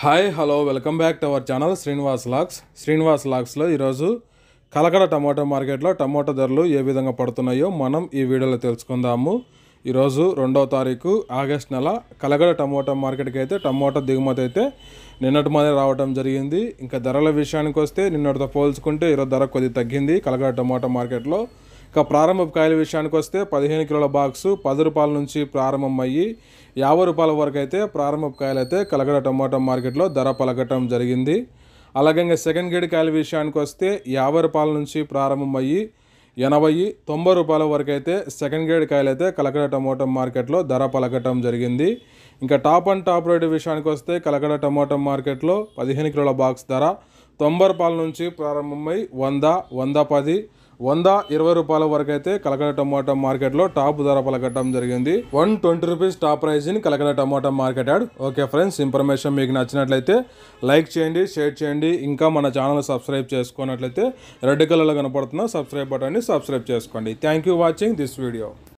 hi hello welcome back to our channel Srinivas లాక్స్ శ్రీనివాస్ లాక్స్లో ఈరోజు కలకడ టమాటో మార్కెట్లో టమాటో ధరలు ఏ విధంగా పడుతున్నాయో మనం ఈ వీడియోలో తెలుసుకుందాము ఈరోజు రెండవ తారీఖు ఆగస్ట్ నెల కలకడ టమోటా మార్కెట్కి అయితే టమోటా దిగుమతి అయితే నిన్నటి మాదే రావడం జరిగింది ఇంకా ధరల విషయానికి వస్తే నిన్నటితో పోల్చుకుంటే ఈరోజు ధర కొద్దిగా తగ్గింది కలకడ టమోటా మార్కెట్లో ఇక ప్రారంభ కాయల విషయానికి వస్తే పదిహేను కిలోల బాక్సు పది రూపాయల నుంచి ప్రారంభం అయ్యి యాభై రూపాయల వరకు అయితే ప్రారంభ కాయలు అయితే కలగడ టమాటా మార్కెట్లో ధర పలకటం జరిగింది అలాగే ఇంకా సెకండ్ గ్రేడ్ కాయల విషయానికి వస్తే యాభై రూపాయల నుంచి ప్రారంభం అయ్యి ఎనభై తొంభై రూపాయల వరకు అయితే సెకండ్ గ్రేడ్ కాయలు అయితే కలకడ టమోటా మార్కెట్లో ధర పలకటం జరిగింది ఇంకా టాప్ అండ్ టాప్ రేట్ విషయానికి వస్తే కలకడ టమోటా మార్కెట్లో పదిహేను కిలోల బాక్స్ ధర తొంభై రూపాయల నుంచి ప్రారంభమై వంద వంద పది వంద ఇరవై రూపాయల వరకు అయితే కలకడ టమోటా మార్కెట్లో టాప్ ధర పలకటం జరిగింది one twenty rupees top price in Kalakada tomato market యాడ్ ఓకే ఫ్రెండ్స్ ఇన్ఫర్మేషన్ మీకు నచ్చినట్లయితే లైక్ చేయండి షేర్ చేయండి ఇంకా మన ఛానల్ సబ్స్క్రైబ్ చేసుకున్నట్లయితే రెడ్ కలర్లో కనపడుతున్న సబ్స్క్రైబ్ బటన్ని సబ్స్క్రైబ్ చేసుకోండి thank you watching this video